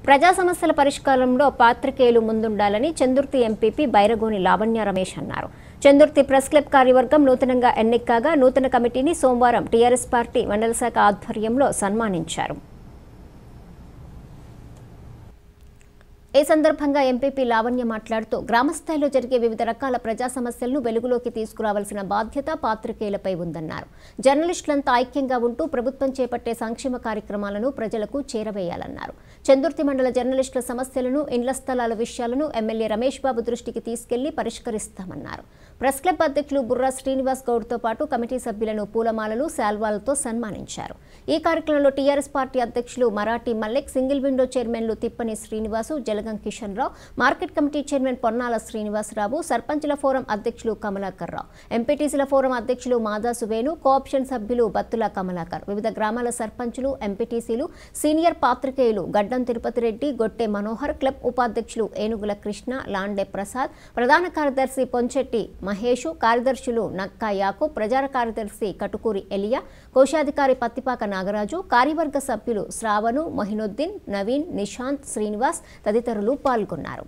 ప్రజా సమస్యల పరిష్కారంలో పాత్రికేయులు ముందుండాలని చందుర్తి ఎంపీపీ బైరగోని లావణ్య రమేష్ అన్నారు చందుర్తి ప్రెస్ క్లబ్ కార్యవర్గం నూతనంగా ఎన్నికగా నూతన కమిటీని సోమవారం టీఆర్ఎస్ పార్టీ మండల శాఖ ఆధ్వర్యంలో సన్మానించారు ఈ సందర్భంగా ఎంపీపీ లావణ్య మాట్లాడుతూ గ్రామస్థాయిలో జరిగే వివిధ రకాల ప్రజా సమస్యలను వెలుగులోకి తీసుకురావాల్సిన బాధ్యత పాత్రికేయులపై ఉందన్నారు జర్నలిస్టులంతా ఐక్యంగా ఉంటూ ప్రభుత్వం చేపట్టే సంక్షేమ కార్యక్రమాలను ప్రజలకు చేరవేయాలన్నారు చందుర్తి మండల జర్నలిస్టుల సమస్యలను ఇండ్ల స్థలాల విషయాలను ఎమ్మెల్యే రమేష్ బాబు దృష్టికి తీసుకెళ్లి పరిష్కరిస్తామన్నారు ప్రెస్ క్లబ్ అధ్యక్షులు బుర్రా శ్రీనివాస్ గౌడ్తో పాటు కమిటీ సభ్యులను పూలమాలలు శాల్వాలతో సన్మానించారు ఈ కార్యక్రమంలో టీఆర్ఎస్ పార్టీ అధ్యక్షులు మరాఠీ మల్లిక్ సింగిల్ విండో చైర్మన్లు Thippani Srinivasu Jalagam Kishan Rao market committee chairman Ponnala Srinivasarao సర్పంచుల ఫోరం అధ్యక్షులు కమలాకర్ రావు ఎంపీటీసీల ఫోరం అధ్యక్షులు మాదాసు వేణు కోఆప్షన్ సభ్యులు బత్తుల కమలాకర్ వివిధ గ్రామాల సర్పంచులు ఎంపీటీసీలు సీనియర్ పాత్రికేయులు గడ్డం తిరుపతి రెడ్డి గొట్టె మనోహర్ క్లబ్ ఉపాధ్యక్షులు ఏనుగుల కృష్ణ లాండే ప్రసాద్ ప్రధాన కార్యదర్శి పొంచెట్టి మహేషు కార్యదర్శులు నక్కా యాకూబ్ ప్రచార కార్యదర్శి కటుకూరి ఎలియా కోశాధికారి పత్తిపాక నాగరాజు కార్యవర్గ సభ్యులు శ్రావణు మొహినుద్దీన్ నవీన్ నిశాంత్ శ్రీనివాస్ తదితరులు పాల్గొన్నారు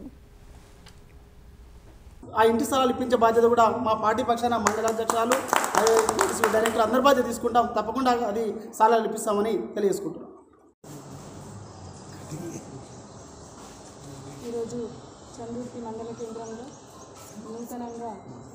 ఆ ఇంటి స్థలాలు ఇప్పించే బాధ్యత కూడా మా పార్టీ పక్షాన మండలాధ్యక్షురాలు అదే డైరెక్టర్ అందరి బాధ్యత తీసుకుంటాం తప్పకుండా అది స్థలాలు ఇప్పిస్తామని తెలియజేసుకుంటున్నాం ఈరోజు చందుర్తి మండల కేంద్రంలో నూతనంగా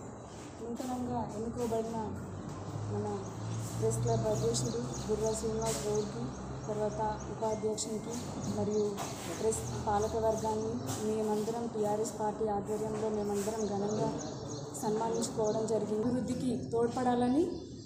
నూతనంగా ఎన్నుకోబడిన మన ప్రెస్ క్లబ్ అధ్యక్షుడు బుర్రా శ్రీనివాస్ గౌడ్కి తర్వాత ఉపాధ్యక్షునికి మరియు ప్రెస్ పాలక వర్గాన్ని మేమందరం టీఆర్ఎస్ పార్టీ ఆధ్వర్యంలో మేమందరం ఘనంగా సన్మానించుకోవడం జరిగింది అభివృద్ధికి తోడ్పడాలని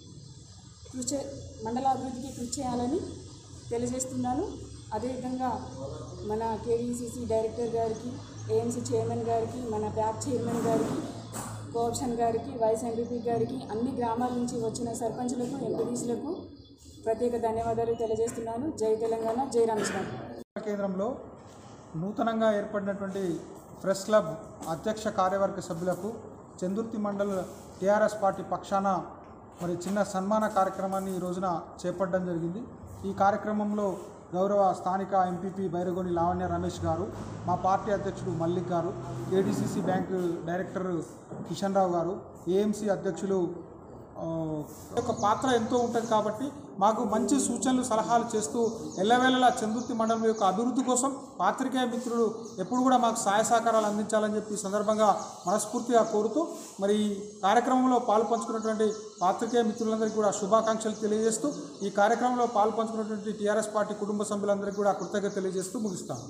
కృషి మండలాభివృద్ధికి కృషి చేయాలని తెలియజేస్తున్నాను అదేవిధంగా మన కేవీసీసీ డైరెక్టర్ గారికి ఏఎంసీ చైర్మన్ గారికి మన బ్యాక్ చైర్మన్ గారికి కోఆప్షన్ గారికి వైస్ ఎంపీపీ గారికి అన్ని గ్రామాల నుంచి వచ్చిన సర్పంచులకు ఎంపీటీసీలకు ప్రత్యేక ధన్యవాదాలు తెలియజేస్తున్నాను జై తెలంగాణ జై రమేష్ బాబు కేంద్రంలో నూతనంగా ఏర్పడినటువంటి ప్రెస్ క్లబ్ అధ్యక్ష కార్యవర్గ సభ్యులకు చందుర్తి మండల టీఆర్ఎస్ పార్టీ పక్షాన మరి చిన్న సన్మాన కార్యక్రమాన్ని ఈ రోజున చేపట్టడం జరిగింది ఈ కార్యక్రమంలో గౌరవ స్థానిక ఎంపీపీ బైరగోని లావణ్య రమేష్ గారు మా పార్టీ అధ్యక్షుడు మల్లిక్ గారు ADCC bank director Kishan Rao గారు ఏఎంసీ అధ్యక్షులు ఆ, యొక్క పాత్ర ఎంతో ఉంటుంది కాబట్టి మాకు మంచి సూచనలు సలహాలు చేస్తూ ఎల్లవేళలా చందుర్తి మండలం యొక్క అభివృద్ధి కోసం పాత్రికేయ మిత్రులు ఎప్పుడు కూడా మాకు సహాయ సహకారాలు అందించాలని చెప్పి ఈ సందర్భంగా మనస్ఫూర్తిగా కోరుతూ మరి ఈ కార్యక్రమంలో పాలు పంచుకున్నటువంటి పాత్రికేయ మిత్రులందరికీ కూడా శుభాకాంక్షలు తెలియజేస్తూ ఈ కార్యక్రమంలో పాలు పంచుకున్నటువంటి టీఆర్ఎస్ పార్టీ కుటుంబ సభ్యులందరికీ కూడా కృతజ్ఞత తెలియజేస్తూ ముగిస్తాం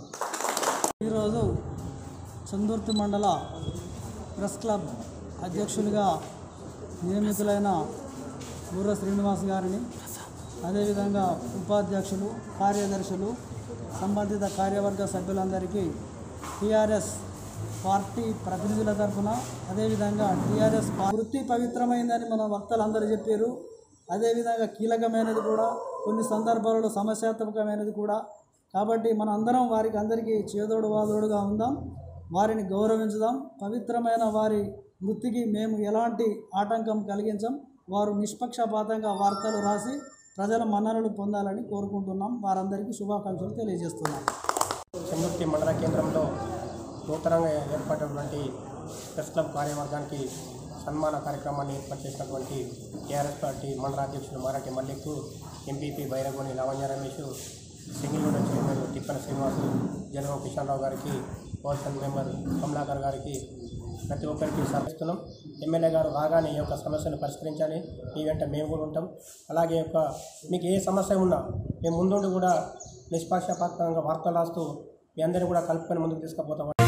ఈరోజు చందుర్తి మండల ప్రెస్ క్లబ్ అధ్యక్షులుగా నియమితులైన బుర్ర శ్రీనివాస్ గారిని అదేవిధంగా ఉపాధ్యక్షులు కార్యదర్శులు సంబంధిత కార్యవర్గ సభ్యులందరికీ టీఆర్ఎస్ పార్టీ ప్రతినిధుల తరఫున అదేవిధంగా టీఆర్ఎస్ పా- వృత్తి పవిత్రమైందని మన వక్తలందరూ చెప్పారు అదేవిధంగా కీలకమైనది కూడా కొన్ని సందర్భాలలో సమస్యాత్మకమైనది కూడా కాబట్టి మన అందరం వారికి అందరికీ చేదోడు వాదోడుగా ఉందాం వారిని గౌరవించుదాం పవిత్రమైన వారి వృత్తికి మేము ఎలాంటి ఆటంకం కలిగించం వారు నిష్పక్షపాతంగా వార్తలు రాసి ప్రజల మన్ననలు పొందాలని కోరుకుంటున్నాం వారందరికీ శుభాకాంక్షలు తెలియజేస్తున్నాం చందుర్తి మండల కేంద్రంలో నూతనంగా ఏర్పడినటువంటి ప్రెస్ క్లబ్ కార్యవర్గానికి సన్మాన కార్యక్రమాన్ని ఏర్పాటు చేసినటువంటి టీఆర్ఎస్ పార్టీ మండల అధ్యక్షుడు Marati Mallik MPP Bairagoni Lavanya Ramesh single window chairman Tippana Srinivasu general Kishan Rao గారికి కోర్సన్ మెంబర్ కమలాకర్ గారికి ప్రతి ఒక్కరికి సహకరిస్తున్నాం ఎమ్మెల్యే గారు రాగానే ఈ యొక్క సమస్యను పరిష్కరించాలి మీ వెంట మేము కూడా ఉంటాం అలాగే యొక్క మీకు ఏ సమస్య ఉన్నా మేము ముందుండి కూడా నిష్పక్షపాతంగా వార్తలు రాస్తూ మీ అందరినీ కూడా కలుపుకొని ముందుకు తీసుకుపోతాం